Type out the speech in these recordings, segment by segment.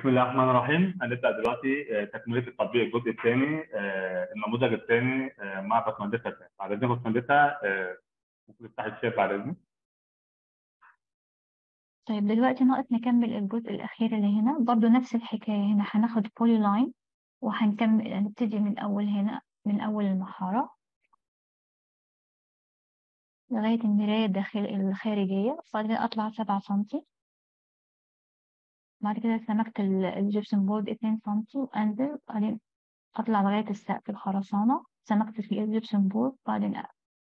بسم الله الرحمن الرحيم هنبدا دلوقتي آه، تكمله التطبيق الجزء الثاني النموذج الثاني آه، مع باشمهندسه سام. بعد اذنك باشمهندسه آه، ممكن تفتح الشات بعد اذنك طيب دلوقتي ناقص نكمل الجزء الأخير اللي هنا برضو نفس الحكاية هنا هناخد بولي لاين وهنكمل هنبتدي من أول هنا من أول المحارة لغاية المراية الداخل الخارجية بعد كده أطلع سبعة سنتي بعد كده سمكت ال- الجبسن بورد اتنين سنتي وأنزل بعدين أطلع لغاية السقف الخرسانة سمكت في الجبسن بورد بعدين أ-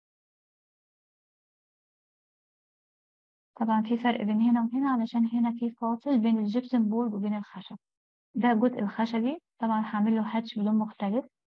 طبعا في فرق بين هنا وهنا علشان هنا في فاصل بين الجبسن بورد وبين الخشب ده الجزء الخشبي طبعا هعمل له هاتش بلون مختلف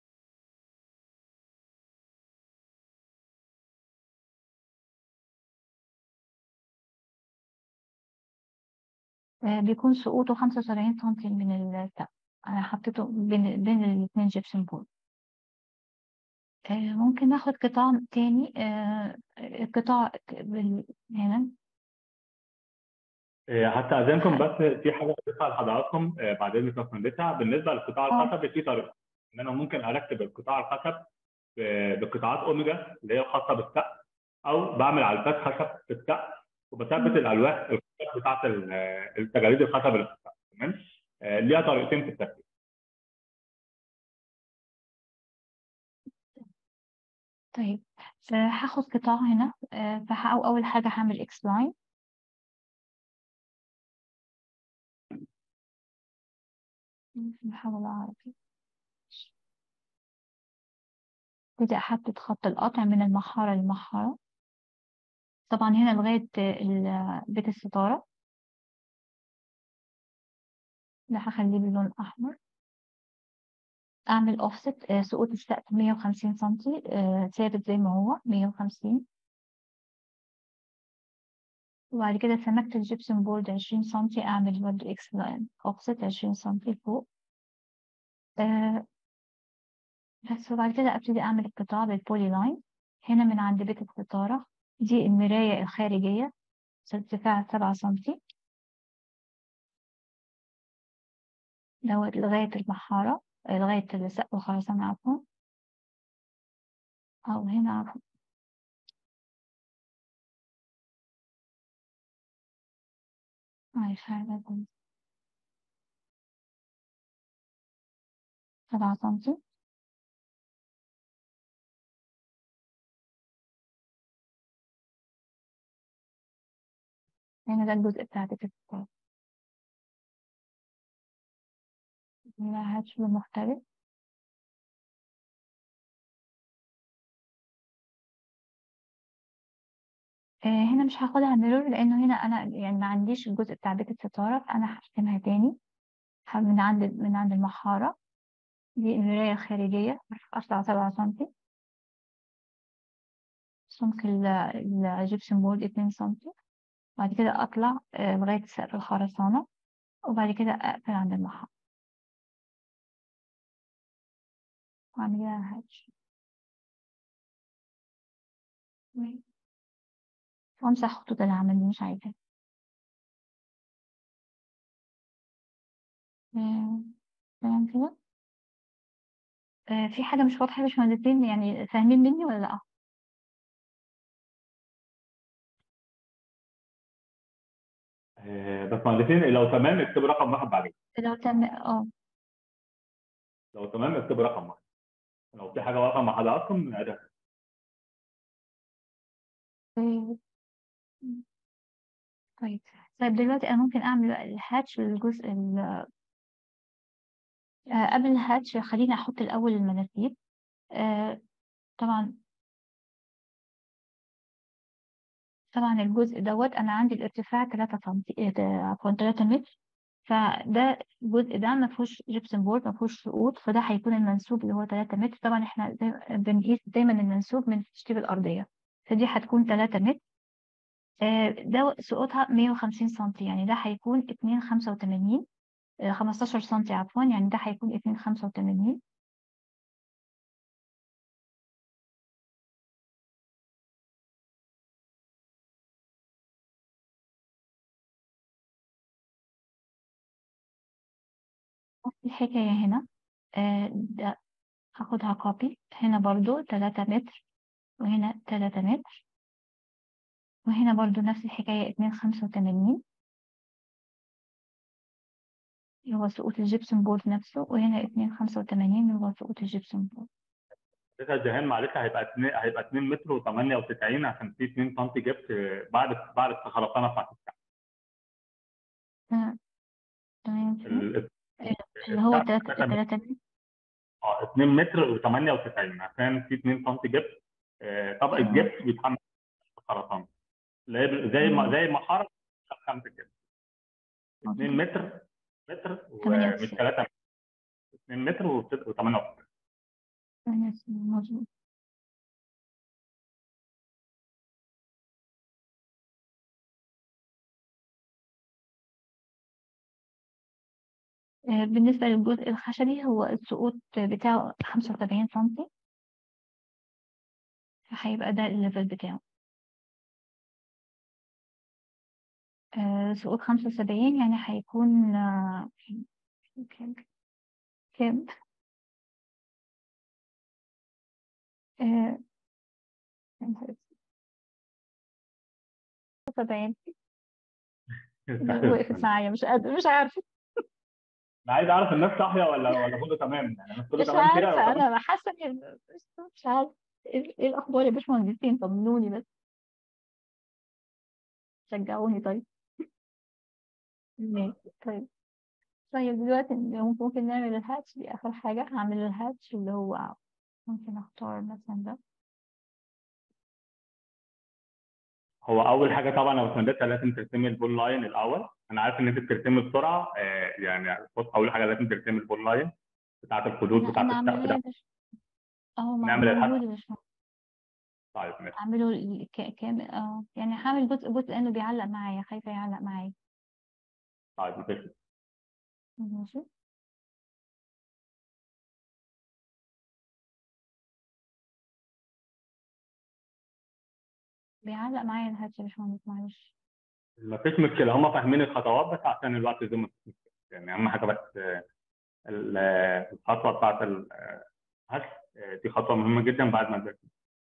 آه، بيكون سقوطه خمسة وسبعين سنتي من السقف أنا حطيته بين بين الاتنين جبسن بورد آه، ممكن ناخد قطاع تاني آه، القطاع ك- بال- هنا آه، حتى اذنكم بس في حاجه اضيفها لحضراتكم آه، بعد اذنك يا باشمهندسه بالنسبه للقطاع اه الخشبي في طريقه ان انا ممكن اركب القطاع الخشب ب- بقطاعات اوميجا اللي هي الخاصه بالسقف او بعمل علبات خشب في السقف وبثبت مم. الالواح الخشب بتاعت ال- آه، التجاريد الخشب اللي في السقف تمام آه، ليها طريقتين في التركيب طيب فهاخد قطاع هنا آه، فه- أو أول حاجة هعمل إكس لاين بحاول أعرف ابتدي أحدد خط القطع من المحارة للمحارة طبعا هنا لغاية ال- بيت الستارة ده هخليه باللون الأحمر أعمل أوفست سقوط السقف 150 سنتي آه، ثابت زي ما هو 150 وبعد كده سمكت الجبسن بورد 20 سنتي أعمل برضه إكس لاين أوفست 20 سنتي فوق آه، بس وبعد كده أبتدي أعمل القطاع بالبولي لاين هنا من عند بيت الستارة دي المراية الخارجية ارتفاع 7 سنتي دوت لغاية المحارة آه، لغاية السقف الخرسانة عفوا أو هنا عفوا معلش حاجة سبعة سنتي هنا ده الجزء بتاع بيت الستارة هنا هاتش مختلف آه، هنا مش هاخدها ميرور لأنه هنا أنا يعني ما عنديش الجزء بتاع بيت الستارة فأنا هرسمها تاني ه- من عند من عند المحارة دي المراية الخارجية أطلع سبعة سنتي سمك ال- الجبسن بورد اتنين سنتي بعد كده أطلع آه، لغاية سقف الخرسانة وبعد كده أقفل عند المحارة وأعمل لها هاتش وأمسح خطوط العمل اللي مش عايزاها آه، تمام كده آه، في حاجة مش واضحة يا باشمهندسين يعني فاهمين مني ولا لأ؟ آه، باشمهندسين لو تمام اكتبوا رقم واحد بعدين لو تم اه لو تمام اكتبوا رقم واحد لو في حاجه واقفه مع حضراتكم نعيدها آه، طيب طيب دلوقتي أنا ممكن أعمل بقى الهاتش للجزء ال- آه، قبل الهاتش خليني أحط الأول المناسيب آه، طبعا طبعا الجزء دوت أنا عندي الارتفاع 3 سنتي آه، عفوا 3 متر فده الجزء ده ما فيهوش جبسن بورد ما فيهوش سقوط فده هيكون المنسوب اللي هو 3 متر طبعا احنا زي بنقيس دايما المنسوب من التشطيب الأرضية فدي هتكون 3 متر آه، ده سقوطها 150 سنتي يعني ده هيكون 2.85 آه، 15 سنتي عفوا يعني ده هيكون 2.85 الحكاية هنا آه، ده هاخدها كوبي هنا برضو تلاتة متر وهنا تلاتة متر وهنا برضو نفس الحكاية اتنين خمسة وتمانين اللي هو سقوط الجبسون بورد نفسه وهنا اتنين خمسة وتمانين اللي هو سقوط الجبسون بورد كده جهان معلش هيبقى 2 هيبقى 2 متر و98 عشان في 2 سم جبت بعد بعد الخرسانه بتاعت السقف آه، تمام كده. ال- اللي هو السقف تلاتة مثلاً تلاتة متر اه 2 متر و98 عشان في 2 سم جبت آه، طبق مم. الجبس بيتحمل الخرسانه اللي هي زي ما مم. زي ما حرك خمسه كده 2 مظبوط. متر متر تمانية ومش وتسعين. 3 متر 2 متر و98 تمانية وتسعين، مظبوط آه، بالنسبة للجزء الخشبي هو السقوط بتاعه خمسة وسبعين سنتي فهيبقى ده الليفل بتاعه آه، سقوط خمسة وسبعين يعني هيكون آه، كام كام آه، سبعين وقفت معايا مش قادرة مش عارفة انا عايز اعرف الناس صاحيه ولا ولا كله تمام يعني الناس كله مش تمام كده عارفة ولا تمام؟ أنا حاسة إن مش عارفة إيه إيه الأخبار يا باشمهندسين طمنوني بس شجعوني طيب ماشي طيب طيب دلوقتي ممكن ممكن نعمل الهاتش دي آخر حاجة هعمل الهاتش اللي هو ممكن أختار مثلا ده هو اول حاجه طبعا لو سندتها لازم ترسمي البول لاين الاول انا عارف ان انت بترسمي بسرعه آه، يعني بص اول حاجه لازم ترسمي البول لاين بتاعت الخدود لا بتاعت أنا السقف عاملاه ده يا باش أهو مع- نعمل الهاتش موجود يا باشمهندس طيب ماشي أعمله ال- ك- كامل اه يعني هعمل جزء جزء لأنه بيعلق معايا خايفة يعلق معايا طيب ماشي ماشي بيعلق معايا الهاتش يا باشمهندس معلش مفيش مشكله هم فاهمين الخطوات بس عشان الوقت زي ما مفيش مشكله يعني اهم حاجه بس آه، ال- آه، الخطوه بتاعت الهش آه، دي خطوه مهمه جدا بعد ما تذاكر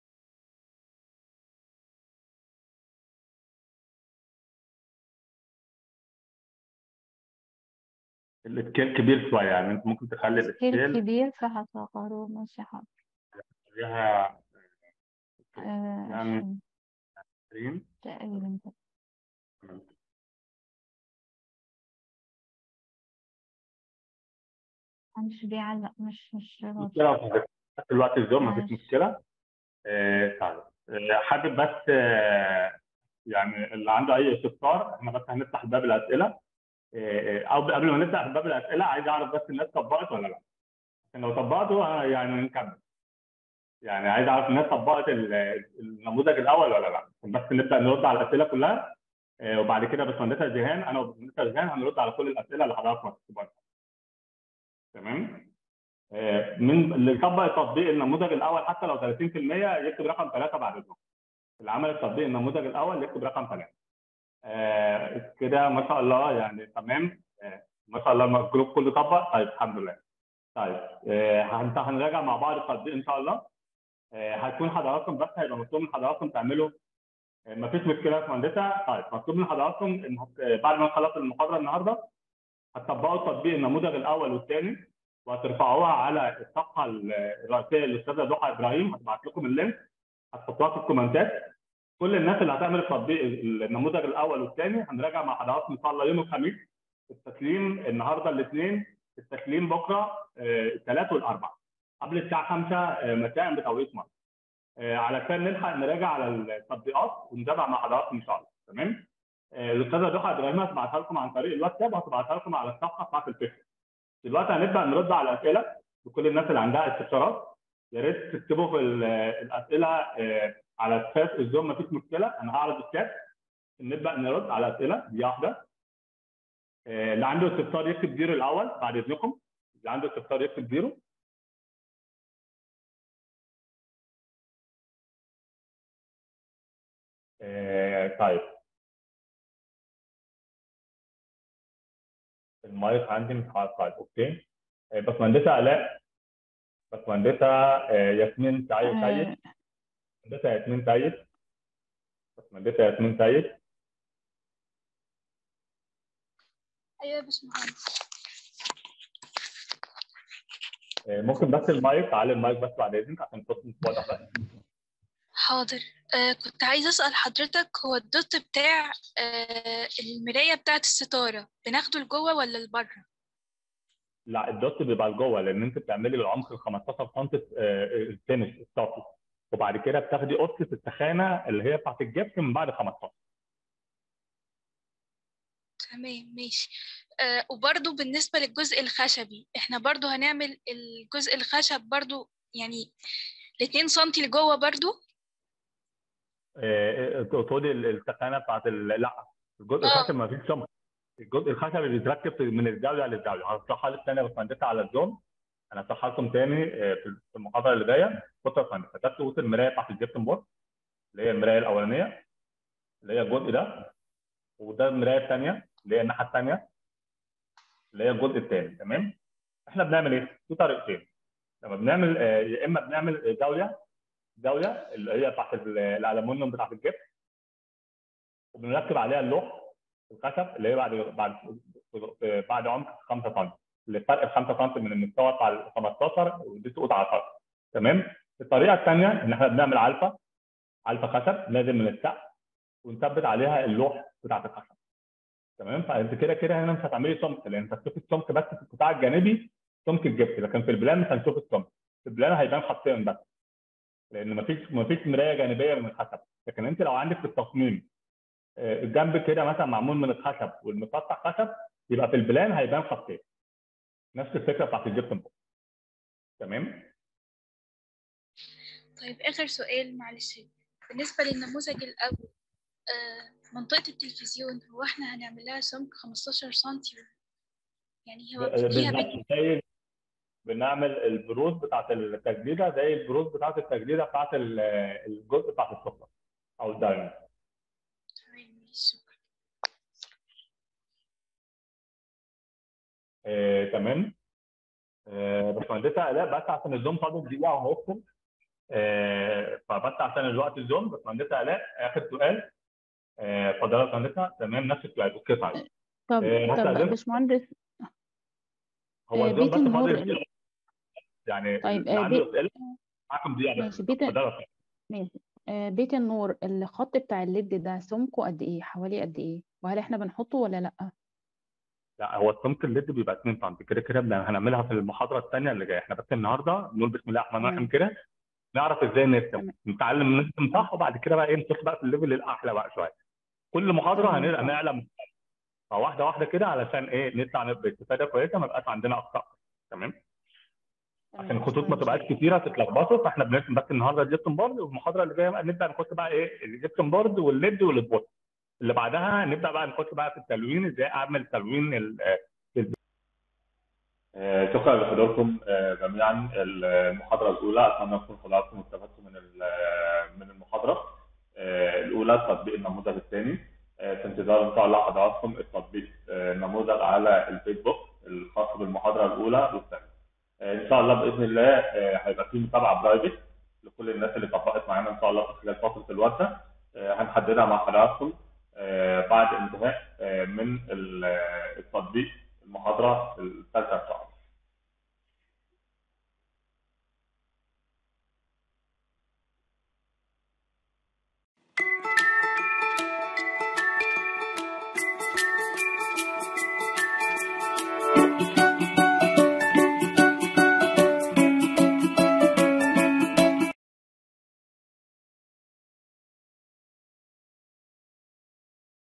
السكيل كبير شويه يعني انت ممكن تخلي سكيل السكيل كبير فهصغره ماشي حاضر فيها آه، يعني عشرين 20 تقريبا كده. مش بيعلق مش مش راضي مشكله بس الوقت الزوم مفيش معلش. مشكله آه، طيب آه، حابب بس آه، يعني اللي عنده اي استفسار احنا بس هنفتح باب الاسئله آه، آه، او قبل ما نفتح باب الاسئله عايز اعرف بس الناس طبقت ولا لا عشان لو طبقتوا آه، يعني نكمل يعني عايز اعرف الناس طبقت ال- النموذج الاول ولا لا عشان بس نبدا نرد على الاسئله كلها آه، وبعد كده باشمهندسه جيهان انا وباشمهندسه جيهان هنرد على كل الاسئله اللي حضرتك مكتوبه تمام آه، من اللي طبق تطبيق النموذج الاول حتى لو 30% يكتب رقم ثلاثه بعد اذنك اللي عمل تطبيق النموذج الاول يكتب رقم ثلاثه آه، كده ما شاء الله يعني تمام آه، ما شاء الله الجروب كله طبق طيب الحمد لله طيب آه، هن- هنراجع مع بعض التطبيق ان شاء الله آه، هتكون حضراتكم بس هيبقى مطلوب من حضراتكم تعملوا آه، مفيش مشكله يا باشمهندسه طيب مطلوب من حضراتكم ان هت- آه، بعد ما نخلص المحاضره النهارده هتطبقوا تطبيق النموذج الاول والثاني وهترفعوها على الصفحه الرئيسيه للاستاذه ضحى ابراهيم هتبعت لكم اللينك هتحطوها في الكومنتات كل الناس اللي هتعمل التطبيق النموذج الاول والثاني هنراجع مع حضراتكم ان شاء الله يوم الخميس التسليم النهارده الاثنين التسليم بكره الثلاث والاربع قبل الساعه 5 مساء بتوقيت مصر آه، علشان نلحق نراجع على التطبيقات ونتابع مع حضراتكم ان شاء الله تمام آه، الاستاذه ضحى ابراهيم هتبعتها لكم عن طريق الواتساب وهتبعتها لكم على الصفحه بتاعت الفيسبوك دلوقتي هنبدا نرد على الاسئله لكل الناس اللي عندها استفسارات يا ريت تكتبوا في ال- الاسئله آه، على الشات الزوم مفيش مشكله انا هعرض الشات نبدا نرد على الاسئله دي واحده آه، اللي عنده استفسار يكتب زيرو الاول بعد اذنكم اللي عنده استفسار يكتب زيرو آه، طيب المايك عندي مش عارف طيب اوكي آه، باشمهندسه الاء باشمهندسه آه، ياسمين سعيد سيد آه، باشمهندسه ياسمين سيد باشمهندسه ياسمين سيد ايوه يا باشمهندس آه، ممكن بس المايك على المايك بس بعد اذنك عشان الصوت مش واضح بس حاضر آه كنت عايزة أسأل حضرتك هو الدوت بتاع آه المراية بتاعة الستارة بناخده لجوه ولا لبره؟ لا الدوت بيبقى لجوه لان انت بتعملي العمق ال 15 سم الفينش الصافي وبعد كده بتاخدي قصه السخانه اللي هي بتاعت الجبس من بعد 15 تمام ماشي آه وبرضو بالنسبة للجزء الخشبي احنا برضو هنعمل الجزء الخشب برضو يعني الاتنين سنتي لجوه برضو آه، تقصدي ال- السخانه بتاعت ال- لا الجزء آه. الخشب ما فيش سمك الجزء الخشبي بيتركب في- من الزاويه للزاويه هشرحها لك تاني يا باشمهندسه على الزوم انا هشرحها لكم تاني آه، في في المحاضره اللي جايه بصوا يا باشمهندسه ده صوت المرايه بتاعت الجبسن بورد اللي هي المرايه الاولانيه اللي هي الجزء ده وده المرايه الثانيه اللي هي الناحيه الثانيه اللي هي الجزء الثاني تمام احنا بنعمل ايه؟ في طريقتين لما بنعمل آه، يا اما بنعمل زاويه زاويه اللي هي بتاعت ال- الالومنيوم بتاعت الجبس وبنركب عليها اللوح الخشب اللي هي بعد بعد بعد عمق 5 سم اللي فرق 5 سم من المستوى بتاع ال 15 ودي سقوط على الارض تمام الطريقه الثانيه ان احنا بنعمل علفه علفه خشب نازل من السقف ونثبت عليها اللوح بتاعت الخشب تمام فانت كده كده هنا مش هتعملي سمك لان انت هتشوف السمك بس في القطاع الجانبي سمك الجبس لكن في البلان مش هنشوف السمك في البلان هيبان خطين بس لان مفيش مفيش مرايه جانبيه من الخشب لكن انت لو عندك في التصميم آه، الجنب كده مثلا معمول من الخشب والمسطح خشب يبقى في البلان هيبان خطين نفس الفكره بتاعت الجبسن بورد تمام طيب آخر سؤال معلش بالنسبة للنموذج الأول آه منطقة التلفزيون هو احنا هنعمل لها سمك 15 سنتي يعني هو فيها بت... بالظبط زي بنعمل البروز بتاعت التجديده زي البروز بتاعت التجديده بتاعت ال- الجزء بتاعت السفره او الدايموند تمام ماشي شكرا آه، تمام آه، باشمهندسه الاء بس عشان الزوم فاضل دقيقه وهوصل آه، فبس عشان الوقت الزوم باشمهندسه الاء اخر سؤال آه، اتفضلي يا باشمهندسه تمام نفس السؤال اوكي طيب طب آه، طب هستأذنك باشمهندس هو آه، الزوم بيت بس النور فاضل ال- دقيقه يعني طيب اللي آه، عنده بيت اسئله معاكم دقيقه بس ماشي بيت اتفضلي يا باشمهندسة. ماشي آه، بيت النور الخط بتاع الليد ده سمكه قد ايه حوالي قد ايه وهل احنا بنحطه ولا لا لا هو السمك الليد بيبقى 2 سم كده كده بن- هنعملها في المحاضره الثانيه اللي جايه احنا بس النهارده نقول بسم الله الرحمن الرحيم تمام كده نعرف ازاي نرسم تمام نتعلم نرسم صح وبعد كده بقى ايه نخش بقى في الليفل الاحلى بقى شويه كل محاضره تمام هنبقى اه نعلم فواحده واحده كده علشان ايه نطلع باستفاده كويسه ما يبقاش عندنا اخطاء تمام عشان تمام الخطوط ما تمام تبقاش كتيره تتلخبطوا فاحنا بنرسم بس النهارده الجبسن بورد والمحاضره اللي جايه بقى نبدا نخش بقى ايه الجبسن بورد والليد والسبوت اللي بعدها نبدا بقى نخش بقى في التلوين ازاي اعمل تلوين ال- آه، شكرا لحضوركم آه، جميعا المحاضرة الأولى أتمنى تكون حضراتكم استفدتوا من ال- من المحاضرة آه، الأولى تطبيق النموذج الثاني آه، في انتظار إن شاء الله حضراتكم التطبيق آه، النموذج على الفيسبوك الخاص بالمحاضرة الأولى والثانية آه، إن شاء الله بإذن الله آه، هيبقى في متابعة برايفت لكل الناس اللي طبقت معانا إن شاء الله في خلال فترة الورشة آه، هنحددها مع حضراتكم آه، بعد انتهاء آه، من ال- التطبيق المحاضرة